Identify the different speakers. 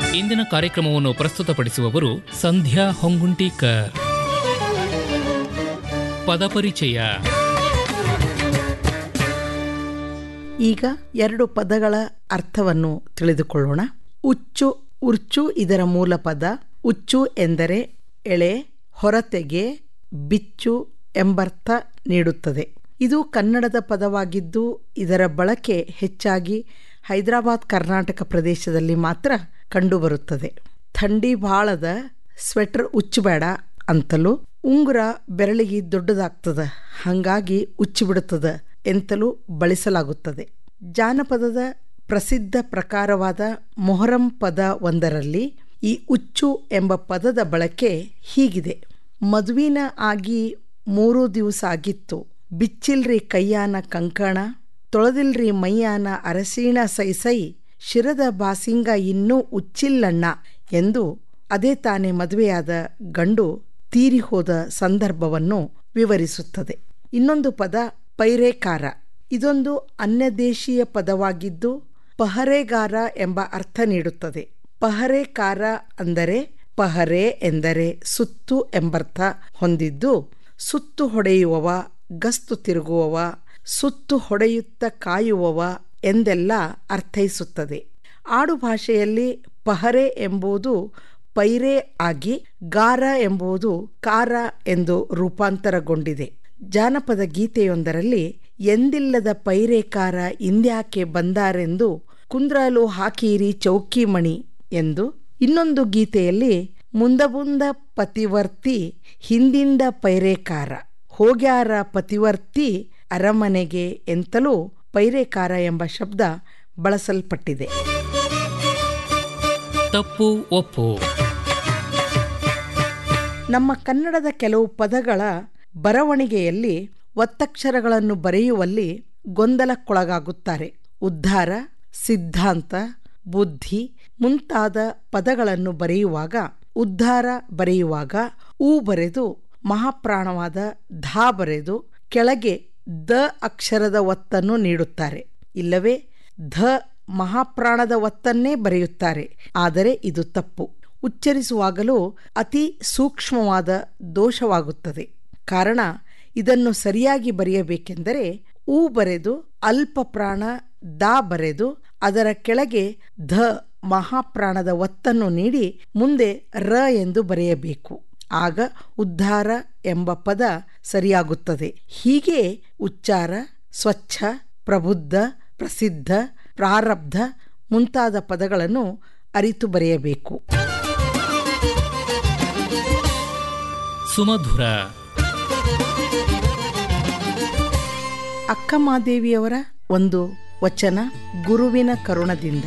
Speaker 1: ಇಂದಿನ ಕಾರ್ಯಕ್ರಮವನ್ನು ಪ್ರಸ್ತುತಪಡಿಸುವವರು ಸಂಧ್ಯಾ ಹೊಂಗುಂಟೀಕರ್ ಪದಪರಿಚಯ
Speaker 2: ಈಗ ಎರಡು ಪದಗಳ ಅರ್ಥವನ್ನು ತಿಳಿದುಕೊಳ್ಳೋಣ ಉಚ್ಚು ಉರ್ಚು ಇದರ ಮೂಲ ಪದ ಉಚ್ಚು ಎಂದರೆ ಎಳೆ ಹೊರತೆಗೆ ಬಿಚ್ಚು ಎಂಬರ್ಥ ನೀಡುತ್ತದೆ ಇದು ಕನ್ನಡದ ಪದವಾಗಿದ್ದು ಇದರ ಬಳಕೆ ಹೆಚ್ಚಾಗಿ ಹೈದರಾಬಾದ್ ಕರ್ನಾಟಕ ಪ್ರದೇಶದಲ್ಲಿ ಮಾತ್ರ ಕಂಡುಬರುತ್ತದೆ ಥಂಡಿ ಬಾಳದ ಸ್ವೆಟರ್ ಉಚ್ಚಬೇಡ ಅಂತಲೂ ಉಂಗುರ ಬೆರಳಿಗೆ ದೊಡ್ಡದಾಗ್ತದ ಹಾಗಾಗಿ ಉಚ್ಚಿಬಿಡುತ್ತದೆ ಎಂತಲೂ ಬಳಸಲಾಗುತ್ತದೆ ಜಾನಪದದ ಪ್ರಸಿದ್ಧ ಪ್ರಕಾರವಾದ ಮೊಹರಂ ಪದ ಒಂದರಲ್ಲಿ ಈ ಉಚ್ಚು ಎಂಬ ಪದದ ಬಳಕೆ ಹೀಗಿದೆ ಮದುವಿನ ಆಗಿ ಮೂರು ದಿವಸ ಆಗಿತ್ತು ಬಿಚ್ಚಿಲ್ರಿ ಕೈಯಾನ ಕಂಕಣ ತೊಳೆದಿಲ್ರಿ ಮೈಯಾನ ಅರಸೀಣ ಸೈ ಸೈ ಶಿರದ ಬಾಸಿಂಗ ಇನ್ನೂ ಉಚ್ಚಿಲ್ಲಣ್ಣ ಎಂದು ಅದೇ ತಾನೇ ಮದುವೆಯಾದ ಗಂಡು ತೀರಿ ಹೋದ ಸಂದರ್ಭವನ್ನು ವಿವರಿಸುತ್ತದೆ ಇನ್ನೊಂದು ಪದ ಪೈರೇಕಾರ ಇದೊಂದು ಅನ್ಯದೇಶೀಯ ಪದವಾಗಿದ್ದು ಪಹರೆಗಾರ ಎಂಬ ಅರ್ಥ ನೀಡುತ್ತದೆ ಪಹರೆಕಾರ ಅಂದರೆ ಪಹರೆ ಎಂದರೆ ಸುತ್ತು ಎಂಬರ್ಥ ಹೊಂದಿದ್ದು ಸುತ್ತು ಹೊಡೆಯುವವ ಗಸ್ತು ತಿರುಗುವವ ಸುತ್ತು ಹೊಡೆಯುತ್ತ ಕಾಯುವವ ಎಂದೆಲ್ಲ ಅರ್ಥೈಸುತ್ತದೆ ಆಡು ಭಾಷೆಯಲ್ಲಿ ಪಹರೆ ಎಂಬುದು ಪೈರೆ ಆಗಿ ಗಾರ ಎಂಬುದು ಕಾರ ಎಂದು ರೂಪಾಂತರಗೊಂಡಿದೆ ಜಾನಪದ ಗೀತೆಯೊಂದರಲ್ಲಿ ಎಂದಿಲ್ಲದ ಪೈರೇಕಾರ ಇಂದ್ಯಾಕೆ ಬಂದಾರೆಂದು ಕುಂದ್ರಲು ಹಾಕೀರಿ ಚೌಕಿ ಮಣಿ ಎಂದು ಇನ್ನೊಂದು ಗೀತೆಯಲ್ಲಿ ಮುಂದಬುಂದ ಪತಿವರ್ತಿ ಹಿಂದಿಂದ ಪೈರೇಕಾರ ಹೋಗ್ಯಾರ ಪತಿವರ್ತಿ ಅರಮನೆಗೆ ಎಂತಲೂ ಪೈರೇಕಾರ ಎಂಬ ಶಬ್ದ ಬಳಸಲ್ಪಟ್ಟಿದೆ
Speaker 1: ತಪ್ಪು ಒಪ್ಪು
Speaker 2: ನಮ್ಮ ಕನ್ನಡದ ಕೆಲವು ಪದಗಳ ಬರವಣಿಗೆಯಲ್ಲಿ ಒತ್ತಕ್ಷರಗಳನ್ನು ಬರೆಯುವಲ್ಲಿ ಗೊಂದಲಕ್ಕೊಳಗಾಗುತ್ತಾರೆ ಉದ್ಧಾರ ಸಿದ್ಧಾಂತ ಬುದ್ಧಿ ಮುಂತಾದ ಪದಗಳನ್ನು ಬರೆಯುವಾಗ ಉದ್ಧಾರ ಬರೆಯುವಾಗ ಊ ಬರೆದು ಮಹಾಪ್ರಾಣವಾದ ಧಾ ಬರೆದು ಕೆಳಗೆ ದ ಅಕ್ಷರದ ಒತ್ತನ್ನು ನೀಡುತ್ತಾರೆ ಇಲ್ಲವೇ ಧ ಮಹಾಪ್ರಾಣದ ಒತ್ತನ್ನೇ ಬರೆಯುತ್ತಾರೆ ಆದರೆ ಇದು ತಪ್ಪು ಉಚ್ಚರಿಸುವಾಗಲೂ ಅತಿ ಸೂಕ್ಷ್ಮವಾದ ದೋಷವಾಗುತ್ತದೆ ಕಾರಣ ಇದನ್ನು ಸರಿಯಾಗಿ ಬರೆಯಬೇಕೆಂದರೆ ಊ ಬರೆದು ಅಲ್ಪ ಪ್ರಾಣ ದಾ ಬರೆದು ಅದರ ಕೆಳಗೆ ಧ ಮಹಾಪ್ರಾಣದ ಒತ್ತನ್ನು ನೀಡಿ ಮುಂದೆ ರ ಎಂದು ಬರೆಯಬೇಕು ಆಗ ಉದ್ಧಾರ ಎಂಬ ಪದ ಸರಿಯಾಗುತ್ತದೆ ಹೀಗೆ ಉಚ್ಚಾರ ಸ್ವಚ್ಛ ಪ್ರಬುದ್ಧ ಪ್ರಸಿದ್ಧ ಪ್ರಾರಬ್ಧ ಮುಂತಾದ ಪದಗಳನ್ನು ಅರಿತು ಬರೆಯಬೇಕು
Speaker 1: ಸುಮಧುರ
Speaker 2: ಅಕ್ಕಮಾದೇವಿಯವರ ಒಂದು ವಚನ ಗುರುವಿನ ಕರುಣದಿಂದ